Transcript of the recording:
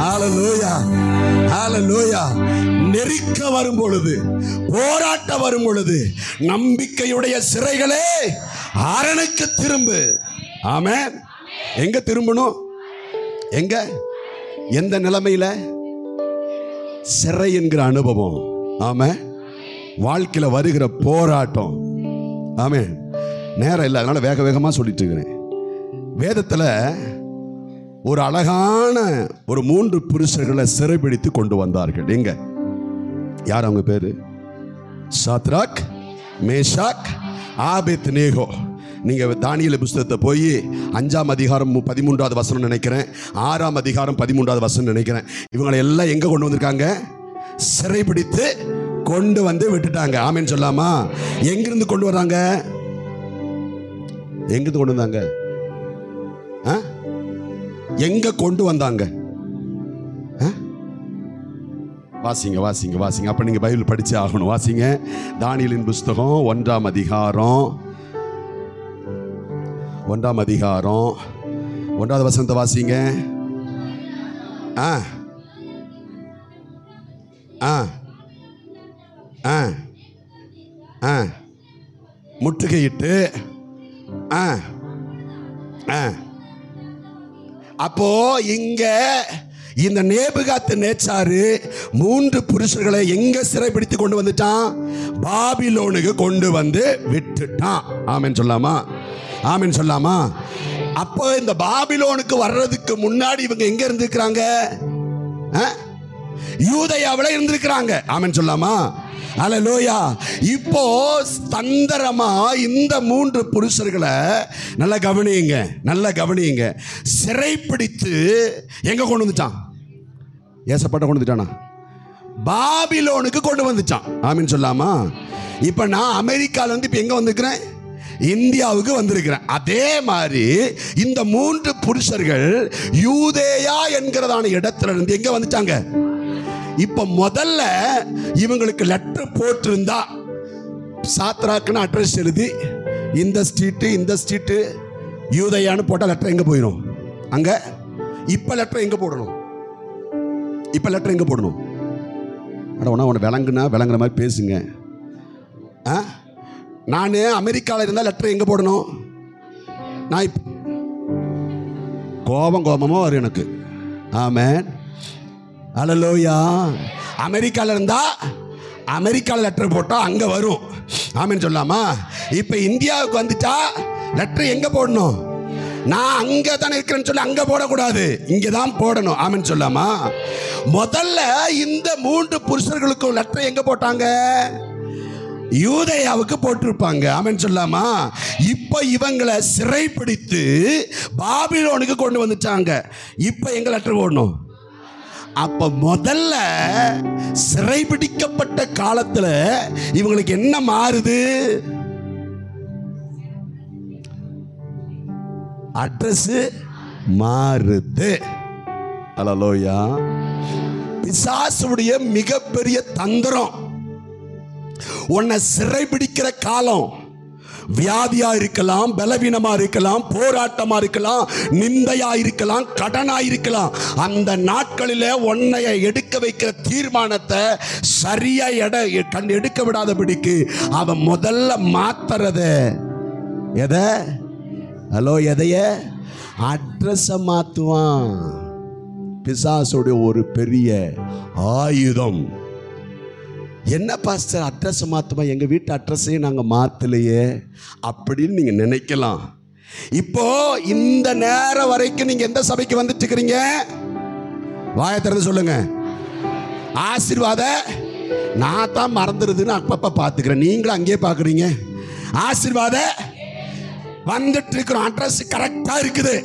ஹalleluya ஹalleluya நெருக்க வரும் பொழுது போராட்ட வரும் பொழுது நம்பிக்கையுடைய சிறைகளே அரணுக்கு திரும்பு ஆமென் எங்க திரும்பணும் எங்க எந்த நிலைமையில சிறை என்கிற அனுபவம் ஆமா வாழ்க்கையில வருகிற போராட்டம் ஆமே நேரம் இல்லை அதனால வேக வேகமா சொல்லிட்டு இருக்கிறேன் வேதத்துல ஒரு அழகான ஒரு மூன்று புருஷர்களை சிறைபிடித்து கொண்டு வந்தார்கள் எங்க யார் அவங்க பேரு சாத்ராக் மேஷாக் ஆபேத் நேகோ நீங்க தானியல புஸ்தகத்தை போய் அஞ்சாம் அதிகாரம் மு- பதிமூன்றாவது வசனம் நினைக்கிறேன் ஆறாம் அதிகாரம் பதிமூன்றாவது வசனம் நினைக்கிறேன் இவங்களை எல்லாம் எங்க கொண்டு வந்திருக்காங்க சிறைபிடித்து கொண்டு வந்து விட்டுட்டாங்க ஆமென்னு சொல்லாமா எங்கிருந்து கொண்டு வராங்க எங்கிருந்து கொண்டு வந்தாங்க ஆ? எங்க கொண்டு வந்தாங்க ஆ? வாசிங்க வாசிங்க வாசிங்க அப்ப நீங்க பைபிள் படிச்சே ஆகணும் வாசிங்க தானியலின் புஸ்தகம் ஒன்றாம் அதிகாரம் ஒன்றாம் அதிகாரம் ஒன்றாவது வசனத்தை வாசிங்க ஆ ஆ ஆ ஆ முற்றுகையிட்டு ஆ ஆ அப்போ இங்க இந்த நேபுகாத்து நேச்சாரு மூன்று புருஷர்களை எங்க சிறைப்பிடித்து கொண்டு வந்துட்டான் பாபிலோனுக்கு கொண்டு வந்து விட்டுட்டான் ஆமென் சொல்லாமா ஆமென் சொல்லாமா அப்போ இந்த பாபிலோனுக்கு வர்றதுக்கு முன்னாடி இவங்க எங்க இருந்திருக்கிறாங்க ஆ? யூதயாவில் இருந்திருக்கிறாங்க ஆமென் சொல்லாமா அல்லேலூயா இப்போ தந்திரமா இந்த மூன்று புருஷர்களை நல்லா கவனியுங்க நல்லா கவனியுங்க சிறைப்பிடித்து எங்க கொண்டு வந்துட்டான் ஏசப்பட்ட கொண்டு வந்துட்டானா பாபிலோனுக்கு கொண்டு வந்துட்டான் ஆமின்னு சொல்லாமா இப்போ நான் அமெரிக்கால இருந்து இப்போ எங்க வந்திருக்கிறேன் இந்தியாவுக்கு வந்திருக்கிறேன் அதே மாதிரி இந்த மூன்று புருஷர்கள் யூதேயா என்கிறதான இடத்துல இருந்து எங்க வந்துட்டாங்க இப்ப முதல்ல இவங்களுக்கு லெட்டர் போட்டிருந்தா சாத்ராக்குன்னு அட்ரஸ் எழுதி இந்த ஸ்ட்ரீட்டு இந்த ஸ்ட்ரீட்டு யூதயான்னு போட்டால் லெட்டர் எங்க போயிடும் அங்க இப்ப லெட்டர் எங்க போடணும் இப்ப லெட்டர் எங்க போடணும் அட உன உன விளங்குனா விளங்குற மாதிரி பேசுங்க ஆ நான் அமெரிக்காவில் இருந்தால் லெட்டர் எங்கே போடணும் நான் இப் கோபம் கோபமாக வரும் எனக்கு ஆமேன் அலலோயா அமெரிக்காவில் இருந்தா அமெரிக்காவில் லெட்டர் போட்டால் அங்கே வரும் ஆமேன்னு சொல்லாமா இப்போ இந்தியாவுக்கு வந்துட்டா லெட்டர் எங்கே போடணும் நான் அங்கே தானே இருக்கிறேன்னு சொல்லி அங்கே போடக்கூடாது இங்கே தான் போடணும் ஆமேன்னு சொல்லாமா முதல்ல இந்த மூன்று புருஷர்களுக்கும் லெட்டர் எங்கே போட்டாங்க யூதயாவுக்கு போட்டிருப்பாங்க ஆமென் சொல்லாமா இப்போ இவங்களை சிறைப்பிடித்து பாபிலோனுக்கு கொண்டு வந்துட்டாங்க இப்போ எங்க லெட்டர் போடணும் அப்ப முதல்ல சிறைபிடிக்கப்பட்ட காலத்துல இவங்களுக்கு என்ன மாறுது அட்ரஸ் மாறுது அலலோயா பிசாசுடைய மிகப்பெரிய தந்திரம் உன்னை சிறைபிடிக்கிற காலம் வியாதியா இருக்கலாம் பலவீனமா இருக்கலாம் போராட்டமா இருக்கலாம் நிந்தையா இருக்கலாம் கடனா இருக்கலாம் அந்த நாட்களில உன்னைய எடுக்க வைக்கிற தீர்மானத்தை சரியா எட கண் எடுக்க விடாதபடிக்கு அவன் முதல்ல மாத்துறத எதை ஹலோ எதைய அட்ரஸை மாத்துவான் பிசாசுடைய ஒரு பெரிய ஆயுதம் என்ன பாஸ்டர் அட்ரஸ் மாற்றுமா எங்கள் வீட்டு அட்ரஸையும் நாங்கள் மாற்றலையே அப்படின்னு நீங்கள் நினைக்கலாம் இப்போ இந்த நேரம் வரைக்கும் நீங்கள் எந்த சபைக்கு வந்துட்டு இருக்கிறீங்க வாயை திறந்து சொல்லுங்க ஆசீர்வாத நான் தான் மறந்துடுதுன்னு அப்பப்போ பார்த்துக்கிறேன் நீங்களும் அங்கேயே பார்க்குறீங்க ஆசீர்வாத வந்துட்டு இருக்கிறோம் அட்ரஸ் கரெக்டாக இருக்குது